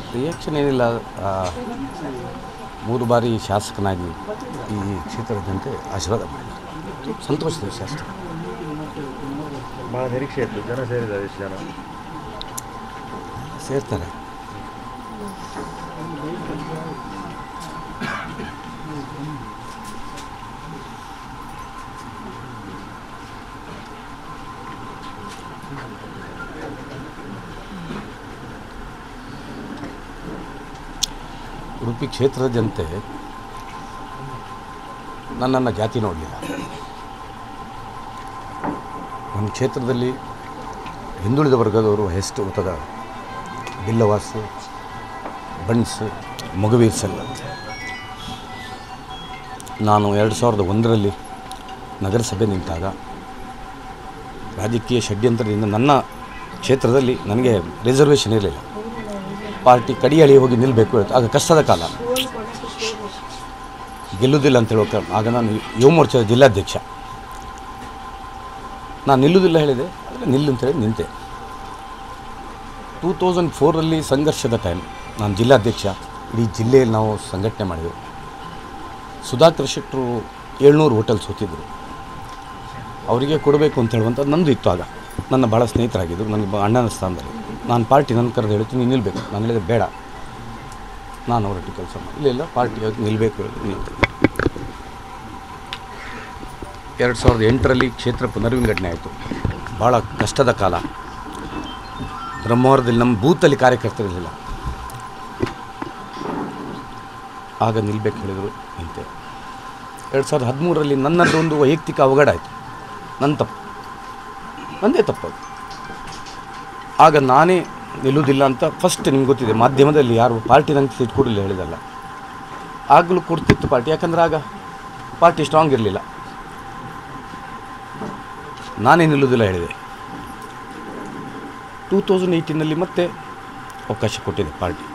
Reaction ಏನಿಲ್ಲ ಆ, ಮೂರು ಬಾರಿ ಶಾಸಕನಾಗಿ ಈ ಕ್ಷೇತ್ರದ ಜನತೆ ಆಶೀರ್ವಾದ ಮಾಡಿದ್ದಾರೆ ಸಂತೋಷದ ವಿಷಯ ಅಷ್ಟೇ ಭಾಳ ನಿರೀಕ್ಷೆ ಇತ್ತು ಜನ ಸೇರಿದ್ದಾರೆ ಎಷ್ಟು ಜನ ಸೇರ್ತಾರೆ ಉಡುಪಿ ಕ್ಷೇತ್ರದ ಜನತೆ ನನ್ನನ್ನು ಜಾತಿ ನೋಡಲಿಲ್ಲ ನಮ್ಮ ಕ್ಷೇತ್ರದಲ್ಲಿ ಹಿಂದುಳಿದ ವರ್ಗದವರು ಎಷ್ಟು ಊಟದ ಬಿಲ್ಲವಾಸು ಬಣ್ಸ್ ಮಗುವೀರ್ ಸೆಲ್ ನಾನು ಎರಡು ಸಾವಿರದ ಒಂದರಲ್ಲಿ ನಗರಸಭೆ ನಿಂತಾಗ ರಾಜಕೀಯ ಷಡ್ಯಂತ್ರದಿಂದ ನನ್ನ ಕ್ಷೇತ್ರದಲ್ಲಿ ನನಗೆ ರಿಸರ್ವೇಷನ್ ಇರಲಿಲ್ಲ ಪಾರ್ಟಿ ಕಡಿಯಳಿ ಹೋಗಿ ನಿಲ್ಲಬೇಕು ಆಗ ಕಷ್ಟದ ಕಾಲ ಗೆಲ್ಲುವುದಿಲ್ಲ ಅಂತ ಹೇಳುವ ಕಾರಣ ಆಗ ನಾನು ಯುವ ಮೋರ್ಚಾದ ಜಿಲ್ಲಾಧ್ಯಕ್ಷ ನಾನು ನಿಲ್ಲುವುದಿಲ್ಲ ಹೇಳಿದೆ ಆದರೆ ನಿಲ್ಲು ಅಂತ ಹೇಳಿ ನಿಂತೆ ಟೂ ತೌಸಂಡ್ ಫೋರಲ್ಲಿ ಸಂಘರ್ಷದ ಟೈಮ್ ನಾನು ಜಿಲ್ಲಾಧ್ಯಕ್ಷ ಇಡೀ ಜಿಲ್ಲೆಯಲ್ಲಿ ನಾವು ಸಂಘಟನೆ ಮಾಡಿದೆವು ಸುಧಾಕರ್ ಶೆಟ್ಟರು ಏಳ್ನೂರು ಹೋಟೆಲ್ ಸೋತಿದ್ದರು ಅವರಿಗೆ ಕೊಡಬೇಕು ಅಂತ ಹೇಳುವಂಥದ್ದು ನಂದು ಇತ್ತು ಆಗ ನನ್ನ ಭಾಳ ಸ್ನೇಹಿತರಾಗಿದ್ದರು ನನಗೆ ಬ- ಅಣ್ಣನ ಸ್ಥಾನದಲ್ಲಿ ನಾನು ಪಾರ್ಟಿ ನನ್ನ ಕರೆದು ಹೇಳ್ತೀನಿ ನೀನು ನಿಲ್ಲಬೇಕು ನಾನು ಹೇಳಿದೆ ಬೇಡ ನಾನು ಅವರೊಟ್ಟಿಗೆ ಕೆಲಸ ಮಾಡಿ ಇಲ್ಲ ಇಲ್ಲ ಪಾರ್ಟಿ ಅವತ್ತು ನಿಲ್ಲಬೇಕು ಹೇಳಿದ್ರು ನಿಂತೆ ಎರಡು ಸಾವಿರದ ಎಂಟರಲ್ಲಿ ಕ್ಷೇತ್ರ ಪುನರ್ವಿಂಗಡಣೆ ಆಯಿತು ಭಾಳ ಕಷ್ಟದ ಕಾಲ ಬ್ರಹ್ಮವರದಲ್ಲಿ ನಮ್ಮ ಬೂತಲ್ಲಿ ಕಾರ್ಯಕರ್ತರಿರಲಿಲ್ಲ ಆಗ ನಿಲ್ಬೇಕು ಹೇಳಿದರು ನಿಂತೆ ಎರಡು ಸಾವಿರದ ಹದಿಮೂರರಲ್ಲಿ ನನ್ನದು ಒಂದು ವೈಯಕ್ತಿಕ ಅವಘಡ ಆಯಿತು ನನ್ನ ತಪ್ಪು ನಂದೇ ತಪ್ಪದು ಆಗ ನಾನೇ ನಿಲ್ಲುವುದಿಲ್ಲ ಅಂತ ಫಸ್ಟ್ ನಿಮ್ಗೆ ಗೊತ್ತಿದೆ ಮಾಧ್ಯಮದಲ್ಲಿ ಯಾರು ಪಾರ್ಟಿ ನಂಗೆ ಸೀಟ್ ಕೊಡಲಿಲ್ಲ ಹೇಳಿದಲ್ಲ ಆಗಲೂ ಕೊಡ್ತಿತ್ತು ಪಾರ್ಟಿ ಯಾಕಂದ್ರೆ ಆಗ ಪಾರ್ಟಿ ಸ್ಟ್ರಾಂಗ್ ಇರಲಿಲ್ಲ ನಾನೇ ನಿಲ್ಲುವುದಿಲ್ಲ ಹೇಳಿದೆ ಟೂ ತೌಸಂಡ್ ಏಯ್ಟೀನಲ್ಲಿ ಮತ್ತೆ ಅವಕಾಶ ಕೊಟ್ಟಿದೆ ಪಾರ್ಟಿ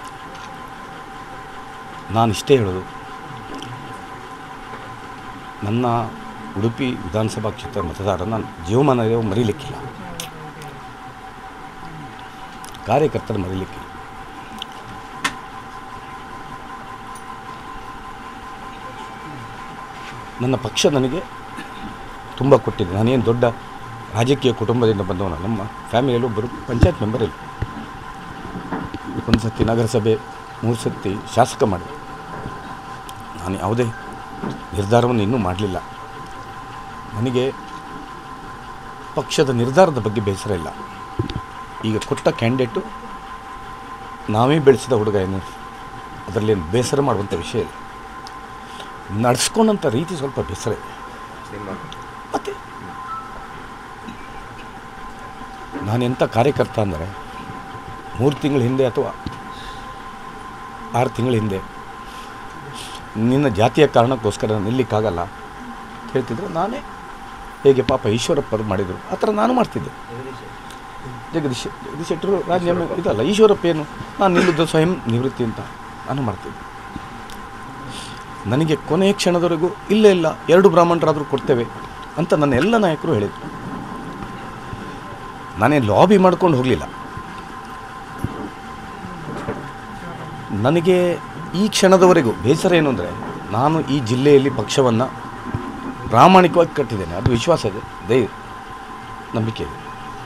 ನಾನು ಇಷ್ಟೇ ಹೇಳೋದು ನನ್ನ ಉಡುಪಿ ವಿಧಾನಸಭಾ ಕ್ಷೇತ್ರ ಮತದಾರ ನಾನು ಜೀವಮಾನವೇ ಮರೀಲಿಕ್ಕಿಲ್ಲ ಕಾರ್ಯಕರ್ತರ ಮರೀಲಿಕ್ಕಿಲ್ಲ ನನ್ನ ಪಕ್ಷ ನನಗೆ ತುಂಬ ಕೊಟ್ಟಿದೆ ನಾನೇನು ದೊಡ್ಡ ರಾಜಕೀಯ ಕುಟುಂಬದಿಂದ ಬಂದವನ ನಮ್ಮ ಫ್ಯಾಮಿಲಿಯಲ್ಲಿ ಒಬ್ಬರು ಪಂಚಾಯತ್ ಮೆಂಬರ್ ಇಲ್ಲ ಒಂದು ಸತಿ ನಗರಸಭೆ ಮೂರು ಸತಿ ಶಾಸಕ ಮಾಡಿದೆ ನಾನು ಯಾವುದೇ ನಿರ್ಧಾರವನ್ನು ಇನ್ನೂ ಮಾಡಲಿಲ್ಲ ನನಗೆ ಪಕ್ಷದ ನಿರ್ಧಾರದ ಬಗ್ಗೆ ಬೇಸರ ಇಲ್ಲ ಈಗ ಕೊಟ್ಟ ಕ್ಯಾಂಡಿಡೇಟು ನಾವೇ ಬೆಳೆಸಿದ ಹುಡುಗ ಏನು ಅದರಲ್ಲೇನು ಬೇಸರ ಮಾಡುವಂಥ ವಿಷಯ ಇಲ್ಲ ನಡೆಸ್ಕೊಂಡಂಥ ರೀತಿ ಸ್ವಲ್ಪ ಬೇಸರ ಇದೆ ನಿಮ್ಮ ಮತ್ತೆ ನಾನೆಂಥ ಕಾರ್ಯಕರ್ತ ಅಂದರೆ ಮೂರು ತಿಂಗಳ ಹಿಂದೆ ಅಥವಾ ಆರು ತಿಂಗಳ ಹಿಂದೆ ನಿನ್ನ ಜಾತಿಯ ಕಾರಣಕ್ಕೋಸ್ಕರ ನಿಲ್ಲಿಕ್ಕಾಗಲ್ಲ ಅಂತ ಹೇಳ್ತಿದ್ರೆ ನಾನೇ ಹೇಗೆ ಪಾಪ ಈಶ್ವರಪ್ಪರು ಮಾಡಿದರು ಆ ಥರ ನಾನು ಮಾಡ್ತಿದ್ದೆ ಜಗದೀಶ್ ಜಗದೀಶ್ ಶೆಟ್ಟರು ರಾಜೀನಾಮೆ ಇದಲ್ಲ ಈಶ್ವರಪ್ಪ ಏನು ನಾನು ನಿಲ್ಲುವುದು ಸ್ವಯಂ ನಿವೃತ್ತಿ ಅಂತ ನಾನು ಮಾಡ್ತಿದ್ದೆ ನನಗೆ ಕೊನೆಯ ಕ್ಷಣದವರೆಗೂ ಇಲ್ಲ ಇಲ್ಲ ಎರಡು ಬ್ರಾಹ್ಮಣರಾದರೂ ಕೊಡ್ತೇವೆ ಅಂತ ನನ್ನ ಎಲ್ಲ ನಾಯಕರು ಹೇಳಿದರು ನಾನೇನು ಲಾಬಿ ಮಾಡ್ಕೊಂಡು ಹೋಗಲಿಲ್ಲ ನನಗೆ ಈ ಕ್ಷಣದವರೆಗೂ ಬೇಸರ ಏನು ಅಂದರೆ ನಾನು ಈ ಜಿಲ್ಲೆಯಲ್ಲಿ ಪಕ್ಷವನ್ನು ಪ್ರಾಮಾಣಿಕವಾಗಿ ಕಟ್ಟಿದ್ದೇನೆ ಅದು ವಿಶ್ವಾಸ ಇದೆ ದಯ ನಂಬಿಕೆ ಇದೆ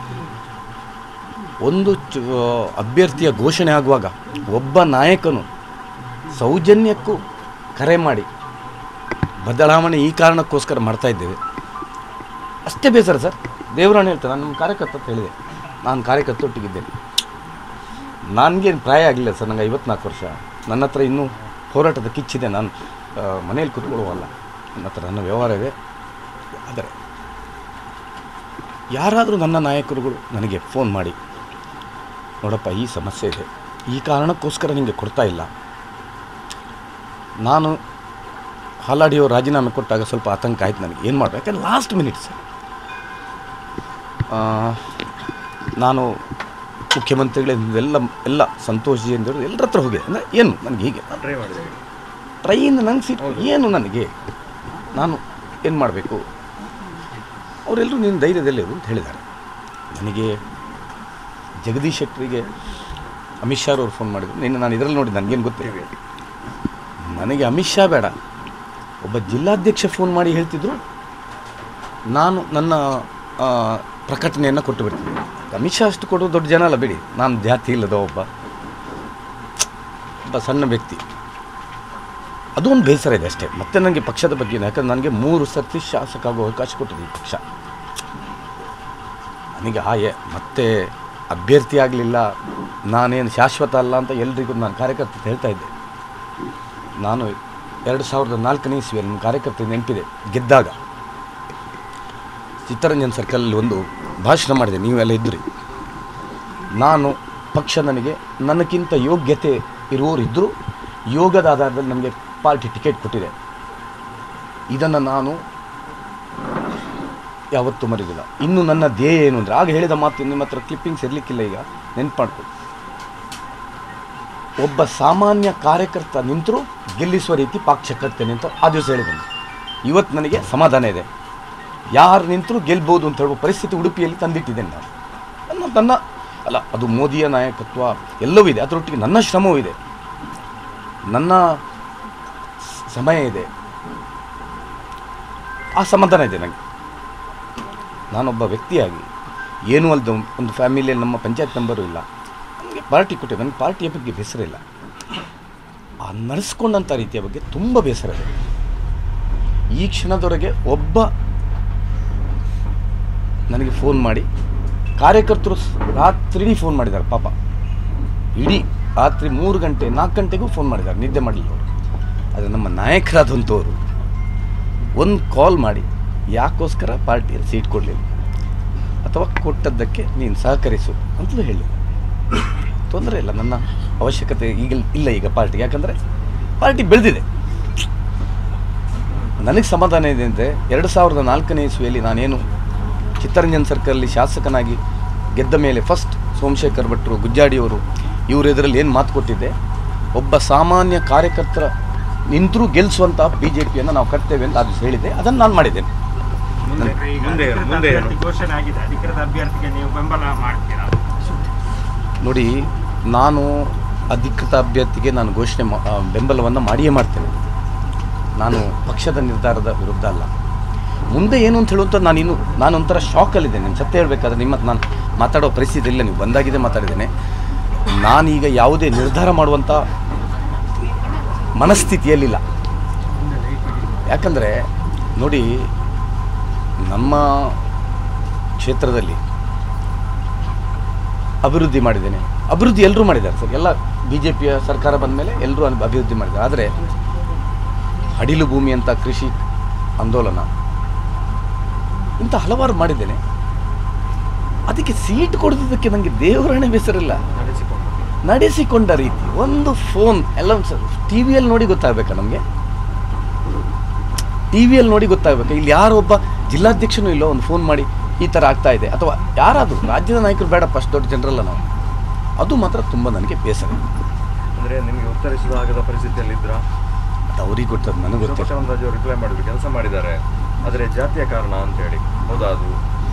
ಒಂದು ಚು ಅಭ್ಯರ್ಥಿಯ ಘೋಷಣೆ ಆಗುವಾಗ ಒಬ್ಬ ನಾಯಕನು ಸೌಜನ್ಯಕ್ಕೂ ಕರೆ ಮಾಡಿ ಬದಲಾವಣೆ ಈ ಕಾರಣಕ್ಕೋಸ್ಕರ ಮಾಡ್ತಾ ಇದ್ದೇವೆ ಅಷ್ಟೇ ಬೇಸರ ಸರ್ ದೇವರಾಣೆ ಹೇಳ್ತಾರೆ ನಾನು ನಮ್ಮ ಕಾರ್ಯಕರ್ತ ಅಂತ ಹೇಳಿದೆ ನಾನು ಕಾರ್ಯಕರ್ತ ಒಟ್ಟಿಗಿದ್ದೇನೆ ನನಗೇನು ಪ್ರಾಯ ಆಗಲಿಲ್ಲ ಸರ್ ನನಗೆ ಐವತ್ನಾಲ್ಕು ವರ್ಷ ನನ್ನ ಹತ್ರ ಇನ್ನೂ ಹೋರಾಟದ ಕಿಚ್ಚಿದೆ ನಾನು ಆ, ಮನೇಲಿ ಕೂತ್ಕೊಳ್ಳುವಲ್ಲ ನನ್ನ ಹತ್ರ ನನ್ನ ವ್ಯವಹಾರ ಇದೆ ಆದರೆ ಯಾರಾದರೂ ನನ್ನ ನಾಯಕರುಗಳು ನನಗೆ ಫೋನ್ ಮಾಡಿ ನೋಡಪ್ಪ ಈ ಸಮಸ್ಯೆ ಇದೆ ಈ ಕಾರಣಕ್ಕೋಸ್ಕರ ನಿಮಗೆ ಕೊಡ್ತಾ ಇಲ್ಲ ನಾನು ಹಾಲಾಡಿಯೋ ರಾಜೀನಾಮೆ ಕೊಟ್ಟಾಗ ಸ್ವಲ್ಪ ಆತಂಕ ಆಯ್ತು ನನಗೆ ಏನು ಮಾಡಬೇಕು ಯಾಕಂದ್ರೆ ಲಾಸ್ಟ್ ಮಿನಿಟ್ಸ್ ನಾನು ಮುಖ್ಯಮಂತ್ರಿಗಳೇ ಎಲ್ಲ ಎಲ್ಲ ಸಂತೋಷ್ ಜಿ ಅಂತ ಎಲ್ಲರ ಹತ್ರ ಹೋಗಿದೆ ಅಂದರೆ ಏನು ನನಗೆ ಹೀಗೆ ಟ್ರೈ ಮಾಡಿದೆ ಟ್ರೈನ್ ನಂಗೆ ಸಿಟ್ಟು ಏನು ನನಗೆ ನಾನು ಏನು ಮಾಡಬೇಕು ಅವರೆಲ್ಲರೂ ನಿನ್ನ ಧೈರ್ಯದಲ್ಲಿರು ಅಂತ ಹೇಳಿದ್ದಾರೆ ನನಗೆ ಜಗದೀಶ್ ಶೆಟ್ಟರಿಗೆ ಅಮಿತ್ ಶಾ ಅವ್ರು ಫೋನ್ ಮಾಡಿದ್ರು ನಿನ್ನೆ ನಾನು ಇದರಲ್ಲಿ ನೋಡಿ ನನಗೇನು ಗೊತ್ತಿಲ್ಲ ನನಗೆ ಅಮಿತ್ ಶಾ ಬೇಡ ಒಬ್ಬ ಜಿಲ್ಲಾಧ್ಯಕ್ಷ ಫೋನ್ ಮಾಡಿ ಹೇಳ್ತಿದ್ರು ನಾನು ನನ್ನ ಆ, ಪ್ರಕಟಣೆಯನ್ನು ಕೊಟ್ಟು ಬಿಡ್ತೀನಿ ಅಮಿತ್ ಶಾ ಅಷ್ಟು ಕೊಡೋದು ದೊಡ್ಡ ಜನ ಅಲ್ಲ ಬಿಡಿ ನಾನು ಜಾತಿ ಇಲ್ಲದ ಒಬ್ಬ ಒಬ್ಬ ಸಣ್ಣ ವ್ಯಕ್ತಿ ಅದು ಒಂದು ಬೇಸರ ಇದೆ ಅಷ್ಟೇ ಮತ್ತೆ ನನಗೆ ಪಕ್ಷದ ಬಗ್ಗೆ ಏನು ಯಾಕಂದ್ರೆ ನನಗೆ ಮೂರು ಸರ್ತಿ ಶಾಸಕ ಆಗೋ ಅವಕಾಶ ಕೊಟ್ಟಿದೆ ಈ ಪಕ್ಷ ನನಗೆ ಆ ಎ- ಮತ್ತೆ ಅಭ್ಯರ್ಥಿ ಆಗಲಿಲ್ಲ ನಾನೇನು ಶಾಶ್ವತ ಅಲ್ಲ ಅಂತ ಎಲ್ರಿಗೂ ನಾನು ಕಾರ್ಯಕರ್ತ ಹೇಳ್ತಾ ಇದ್ದೆ ನಾನು ಎರಡು ಸಾವಿರದ ನಾಲ್ಕನೇ ಇಸ್ವಿಯಲ್ಲಿ ನನ್ನ ಕಾರ್ಯಕರ್ತ ನೆನಪಿದೆ ಗೆದ್ದಾಗ ಚಿತ್ತರಂಜನ್ ಸರ್ಕಲಲ್ಲಿ ಒಂದು ಭಾಷಣ ಮಾಡಿದೆ ನೀವೆಲ್ಲ ಇದ್ರಿ ನಾನು ಪಕ್ಷ ನನಗೆ ನನಗಿಂತ ಯೋಗ್ಯತೆ ಇರುವವರು ಇದ್ದರೂ ಯೋಗದ ಆಧಾರದಲ್ಲಿ ನಮಗೆ ಪಾರ್ಟಿ ಟಿಕೆಟ್ ಕೊಟ್ಟಿದೆ ಇದನ್ನು ನಾನು ಯಾವತ್ತೂ ಮರೆದಿಲ್ಲ ಇನ್ನು ನನ್ನ ಧ್ಯೇಯ ಏನು ಅಂದರೆ ಆಗ ಹೇಳಿದ ಮಾತು ನಿಮ್ಮ ಹತ್ರ ಕ್ಲಿಪ್ಪಿಂಗ್ಸ್ ಇರಲಿಕ್ಕಿಲ್ಲ ಈಗ ನೆನ್ಪು ಮಾಡ್ಕೊ ಒಬ್ಬ ಸಾಮಾನ್ಯ ಕಾರ್ಯಕರ್ತ ನಿಂತರೂ ಗೆಲ್ಲಿಸುವ ರೀತಿ ಪಕ್ಷ ಕಟ್ತೇನೆ ಅಂತ ಆ ದಿವಸ ಹೇಳಿದ್ದೇನೆ ಇವತ್ತು ನನಗೆ ಸಮಾಧಾನ ಇದೆ ಯಾರು ನಿಂತರೂ ಗೆಲ್ಬೋದು ಅಂತ ಹೇಳುವ ಪರಿಸ್ಥಿತಿ ಉಡುಪಿಯಲ್ಲಿ ತಂದಿಟ್ಟಿದ್ದೇನೆ ನಾನು ನನ್ನ ನನ್ನ ಅಲ್ಲ ಅದು ಮೋದಿಯ ನಾಯಕತ್ವ ಎಲ್ಲವೂ ಇದೆ ಅದರೊಟ್ಟಿಗೆ ನನ್ನ ಶ್ರಮವೂ ಇದೆ ನನ್ನ ಸ- ಸಮಯ ಇದೆ ಆ ಸಮಾಧಾನ ಇದೆ ನನಗೆ ನಾನೊಬ್ಬ ವ್ಯಕ್ತಿಯಾಗಿ ಏನೂ ಅಲ್ಲದ ಒಂದು ಫ್ಯಾಮಿಲಿಯಲ್ಲಿ ನಮ್ಮ ಪಂಚಾಯತ್ ನಂಬರು ಇಲ್ಲ ನನಗೆ ಪಾರ್ಟಿ ಕೊಟ್ಟಿದೆ ನನಗೆ ಪಾರ್ಟಿಯ ಬಗ್ಗೆ ಬೇಸರ ಇಲ್ಲ ಆ ನಡೆಸ್ಕೊಂಡಂಥ ರೀತಿಯ ಬಗ್ಗೆ ತುಂಬ ಬೇಸರ ಇದೆ ಈ ಕ್ಷಣದವರೆಗೆ ಒಬ್ಬ ನನಗೆ ಫೋನ್ ಮಾಡಿ ಕಾರ್ಯಕರ್ತರು ಸ್- ರಾತ್ರಿ ಫೋನ್ ಮಾಡಿದ್ದಾರೆ ಪಾಪ ಇಡೀ ರಾತ್ರಿ ಮೂರು ಗಂಟೆ ನಾಲ್ಕು ಗಂಟೆಗೂ ಫೋನ್ ಮಾಡಿದ್ದಾರೆ ನಿದ್ದೆ ಮಾಡಲಿಲ್ಲ ಅವರು ಆದರೆ ನಮ್ಮ ನಾಯಕರಾದಂಥವರು ಒಂದು ಕಾಲ್ ಮಾಡಿ ಯಾಕೋಸ್ಕರ ಪಾರ್ಟಿಯಲ್ಲಿ ಸೀಟ್ ಕೊಡಲಿಲ್ಲ ಅಥವಾ ಕೊಟ್ಟದ್ದಕ್ಕೆ ನೀನು ಸಹಕರಿಸು ಅಂತಲೂ ಹೇಳಿ ತೊಂದರೆ ಇಲ್ಲ ನನ್ನ ಅವಶ್ಯಕತೆ ಈಗ ಇಲ್ಲ ಈಗ ಪಾರ್ಟಿ ಯಾಕಂದರೆ ಪಾರ್ಟಿ ಬೆಳೆದಿದೆ ನನಗೆ ಸಮಾಧಾನ ಇದೆ ಅಂದರೆ ಎರಡು ಸಾವಿರದ ನಾಲ್ಕನೇ ಇಸ್ವಿಯಲ್ಲಿ ನಾನೇನು ಚಿತ್ತರಂಜನ್ ಸರ್ಕಲಲ್ಲಿ ಶಾಸಕನಾಗಿ ಗೆದ್ದ ಮೇಲೆ ಫಸ್ಟ್ ಸೋಮಶೇಖರ್ ಭಟ್ರು ಗುಜ್ಜಾಡಿಯವರು ಇವರು ಇದರಲ್ಲಿ ಏನು ಮಾತು ಕೊಟ್ಟಿದ್ದೆ ಒಬ್ಬ ಸಾಮಾನ್ಯ ಕಾರ್ಯಕರ್ತರ ನಿಂತರೂ ಗೆಲ್ಲಿಸುವಂಥ ಬಿ ಜೆ ಪಿಯನ್ನು ನಾವು ಕಟ್ತೇವೆ ಅಂತ ಅದು ಹೇಳಿದೆ ಅದನ್ನು ನಾನು ಮಾಡಿದ್ದೇನೆ ಮುಂದೆ ಈಗ ಮುಂದೆ ಏನು? ಅಧಿಕೃತ ಮುಂದೆ ಏನು? ಅಭ್ಯರ್ಥಿ ಘೋಷಣೆ ಆಗಿದೆ ಅಧಿಕೃತ ಅಭ್ಯರ್ಥಿಗೆ ನೀವು ಬೆಂಬಲ ಮಾಡ್ತೀರಾ ನೋಡಿ ನಾನು ಅಧಿಕೃತ ಅಭ್ಯರ್ಥಿಗೆ ನಾನು ಘೋಷಣೆ ಮಾ- ಆ, ಬೆಂಬಲವನ್ನು ಮಾಡಿಯೇ ಮಾಡ್ತೇನೆ ನಾನು ಪಕ್ಷದ ನಿರ್ಧಾರದ ವಿರುದ್ಧ ಅಲ್ಲ ಮುಂದೆ ಏನು ಅಂತ ಹೇಳುವಂಥ ನಾನು ಇನ್ನು ನಾನು ಒಂಥರ ಶಾಕಲ್ಲಿದ್ದೇನೆ ನಿಮ್ಮ ಸತ್ಯ ಹೇಳಬೇಕಾದ್ರೆ ನಿಮ್ಮ ನಾನು ಮಾತಾಡೋ ಪರಿಸ್ಥಿತಿ ಇಲ್ಲ ನೀವು ಬಂದಾಗಿದೆ ಮಾತಾಡಿದ್ದೇನೆ ನಾನೀಗ ಯಾವುದೇ ನಿರ್ಧಾರ ಮಾಡುವಂಥ ಮನಸ್ಥಿತಿಯಲ್ಲಿಲ್ಲ ಯಾಕಂದರೆ ನೋಡಿ ನಮ್ಮ ಕ್ಷೇತ್ರದಲ್ಲಿ ಅಭಿವೃದ್ಧಿ ಮಾಡಿದ್ದೇನೆ ಅಭಿವೃದ್ಧಿ ಎಲ್ಲರೂ ಮಾಡಿದ್ದಾರೆ ಸರ್ ಎಲ್ಲ ಬಿ ಜೆ ಪಿಯ ಸರ್ಕಾರ ಬಂದ ಮೇಲೆ ಎಲ್ಲರೂ ಅನ್- ಅಭಿವೃದ್ಧಿ ಮಾಡಿದ್ದಾರೆ ಆದರೆ ಅಡಿಲು ಭೂಮಿ ಅಂತ ಕೃಷಿ ಆಂದೋಲನ ಇಂಥ ಹಲವಾರು ಮಾಡಿದ್ದೇನೆ ಅದಕ್ಕೆ ಸೀಟ್ ಕೊಡದಿದ್ದಕ್ಕೆ ನನಗೆ ದೇವರಣೆ ಬೇಸರಿಲ್ಲ ನಡೆಸಿಕೊಂಡು ನಡೆಸಿಕೊಂಡ ರೀತಿ ಒಂದು ಫೋನ್ ಎಲ್ಲ ಒಂದು ಸರ್ ಟಿ ವಿಯಲ್ಲಿ ನೋಡಿ ಗೊತ್ತಾಗಬೇಕಾ ನಮಗೆ ಟಿ ವಿಯಲ್ಲಿ ನೋಡಿ ಗೊತ್ತಾಗಬೇಕು ಇಲ್ಲಿ ಯಾರೋ ಒಬ್ಬ ಜಿಲ್ಲಾಧ್ಯಕ್ಷನೂ ಇಲ್ಲ ಒಂದು ಫೋನ್ ಮಾಡಿ ಈ ಥರ ಆಗ್ತಾ ಇದೆ ಅಥವಾ ಯಾರಾದರೂ ರಾಜ್ಯದ ನಾಯಕರು ಬೇಡಪ್ಪ ಅಷ್ಟು ದೊಡ್ಡ ಜನರಲ್ಲ ನಾವು ಅದು ಮಾತ್ರ ತುಂಬ ನನಗೆ ಬೇಸರ ಅಂದ್ರೆ ನಿಮಗೆ ಉತ್ತರಿಸಲಾಗದ ಪರಿಸ್ಥಿತಿಯಲ್ಲಿ ಇದ್ರ ಅದು ಅವ್ರಿಗೆ ಗೊತ್ತದು ನನಗೆ ಗೊತ್ತಿಲ್ಲ ಶಿವಪ್ರಸಾದ್ ಅವರು ರಿಪ್ಲೈ ಮಾಡಿದ್ರು ಕೆಲಸ ಮಾಡಿದ್ದಾರೆ ಆದರೆ ಜಾತಿಯ ಕಾರಣ ಅಂತ ಹೇಳಿ ಹೌದಾ ಅದು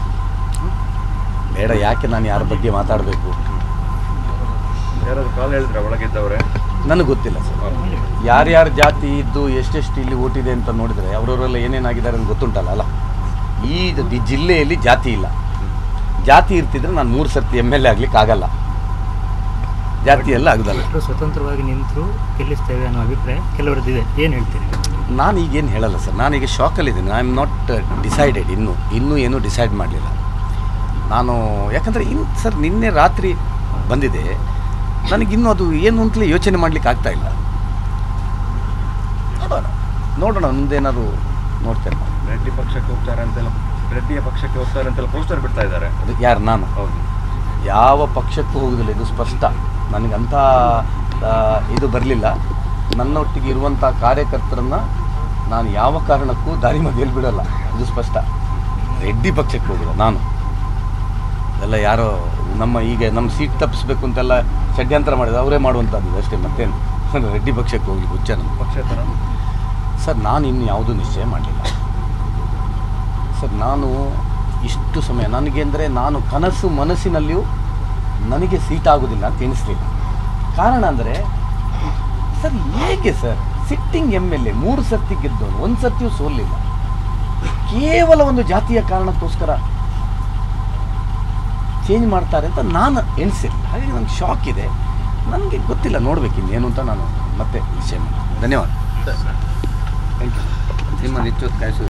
ಬೇಡ ಯಾಕೆ ನಾನು ಯಾರ ಬಗ್ಗೆ ಮಾತಾಡಬೇಕು ಯಾರಾದ್ರು ಕಾಲ್ ಹೇಳಿದ್ರೆ ಒಳಗಿದ್ದವರೇ ನನಗೆ ಗೊತ್ತಿಲ್ಲ ಸರ್ ಯಾರ್ಯಾರ ಜಾತಿ ಇದ್ದು ಎಷ್ಟೆಷ್ಟು ಇಲ್ಲಿ ಓಟಿದೆ ಅಂತ ನೋಡಿದರೆ ಅವರವರೆಲ್ಲ ಏನೇನಾಗಿದ್ದಾರೆ ಅಂತ ಗೊತ್ತುಂಟಲ್ಲ ಅಲ್ಲ ಈ ಈ ಜಿಲ್ಲೆಯಲ್ಲಿ ಜಾತಿ ಇಲ್ಲ ಜಾತಿ ಇರ್ತಿದ್ರೆ ನಾನು ಮೂರು ಸರ್ತಿ ಎಮ್ ಎಲ್ ಎ ಆಗ್ಲಿಕ್ಕೆ ಆಗಲ್ಲ ಜಾತಿ ಎಲ್ಲ ಆಗುದಲ್ಲ ಎಲ್ಲರೂ ಸ್ವತಂತ್ರವಾಗಿ ನಿಂತರೂ ಗೆಲ್ಲಿಸ್ತೇವೆ ಅನ್ನೋ ಅಭಿಪ್ರಾಯ ಕೆಲವರದ್ದಿದೆ ಏನು ಹೇಳ್ತೀರಿ ನಾನು ಈಗೇನು ಹೇಳಲ್ಲ ಸರ್ ನಾನೀಗ ಶಾಕಲ್ಲಿದ್ದೀನಿ ಐ ಆಮ್ ನಾಟ್ ಡಿಸೈಡೆಡ್ ಇನ್ನೂ ಇನ್ನೂ ಏನೂ ಡಿಸೈಡ್ ಮಾಡಲಿಲ್ಲ ನಾನು ಯಾಕಂದರೆ ಇನ್ನು ಸರ್ ನಿನ್ನೆ ರಾತ್ರಿ ಬಂದಿದೆ ನನಗಿನ್ನೂ ಅದು ಏನು ಅಂತಲೇ ಯೋಚನೆ ಮಾಡಲಿಕ್ಕೆ ಆಗ್ತಾ ಇಲ್ಲ ನೋಡೋಣ ನೋಡೋಣ ಮುಂದೇನಾದ್ರು ನೋಡ್ತೇನೆ ನಾನು. ರೆಡ್ಡಿ ಪಕ್ಷಕ್ಕೆ ಹೋಗ್ತಾರೆ ಅಂತೆಲ್ಲ ರೆಡ್ಡಿಯ ಪಕ್ಷಕ್ಕೆ ಹೋಗ್ತಾರೆ ಅಂತೆಲ್ಲ ಪೋಸ್ಟರ್ ಬಿಡ್ತಾ ಇದ್ದಾರೆ ಅದು ಯಾರು ನಾನು ಹೌದು ಯಾವ ಪಕ್ಷಕ್ಕೂ ಹೋಗುದಿಲ್ಲ ಇದು ಸ್ಪಷ್ಟ ನನಗಂಥ ಆ, ಇದು ಬರಲಿಲ್ಲ ನನ್ನೊಟ್ಟಿಗೆ ಇರುವಂಥ ಕಾರ್ಯಕರ್ತರನ್ನ ನಾನು ಯಾವ ಕಾರಣಕ್ಕೂ ದಾರಿ ಮಧ್ಯೆಯಲ್ಲಿ ಬಿಡಲ್ಲ ಇದು ಸ್ಪಷ್ಟ ರೆಡ್ಡಿ ಪಕ್ಷಕ್ಕೆ ಹೋಗಿಲ್ಲ ನಾನು ಎಲ್ಲ ಯಾರೋ ನಮ್ಮ ಈಗ ನಮ್ಮ ಸೀಟ್ ತಪ್ಪಿಸ್ಬೇಕು ಅಂತೆಲ್ಲ ಷಡ್ಯಂತ್ರ ಮಾಡಿದ ಅವರೇ ಮಾಡುವಂಥದ್ದು ಅಷ್ಟೇ ಮತ್ತೇನು ರೆಡ್ಡಿ ಪಕ್ಷಕ್ಕೆ ಹೋಗ್ಲಿ ಹುಚ್ಚ ನಮ್ಮ ಪಕ್ಷೇತರ ಸರ್ ನಾನು ಇನ್ನು ಯಾವುದೂ ನಿಶ್ಚಯ ಮಾಡಲಿಲ್ಲ ಸರ್ ನಾನು ಇಷ್ಟು ಸಮಯ ನನಗೆ ಅಂದರೆ ನಾನು ಕನಸು ಮನಸ್ಸಿನಲ್ಲಿಯೂ ನನಗೆ ಸೀಟ್ ಆಗೋದಿಲ್ಲ ಅಂತ ಎಣಿಸ್ಲಿಲ್ಲ ಕಾರಣ ಅಂದರೆ ಸರ್ ಹೇಗೆ sir sitting M L A ಮೂರು ಸರ್ತಿ ಗೆದ್ದವನು ಒಂದು ಸರ್ತಿಯೂ ಸೋಲಿಲ್ಲ ಕೇವಲ ಒಂದು ಜಾತಿಯ ಕಾರಣಕ್ಕೋಸ್ಕರ ಚೇಂಜ್ ಮಾಡ್ತಾರೆ ಅಂತ ನಾನು ಎಣಿಸಿಲ್ಲ ಹಾಗಾಗಿ ನನಗೆ ಶಾಕ್ ಇದೆ ನನಗೆ ಗೊತ್ತಿಲ್ಲ ನೋಡ್ಬೇಕು ಏನು ಅಂತ ನಾನು ಮತ್ತೆ ವಿಷಯ ಮಾಡ್ತೀನಿ ಧನ್ಯವಾದ ಥ್ಯಾಂಕ್ ಯು ನಿಮ್ಮ ನಿಶ್ಚಿತ ಕಾಯಿಸು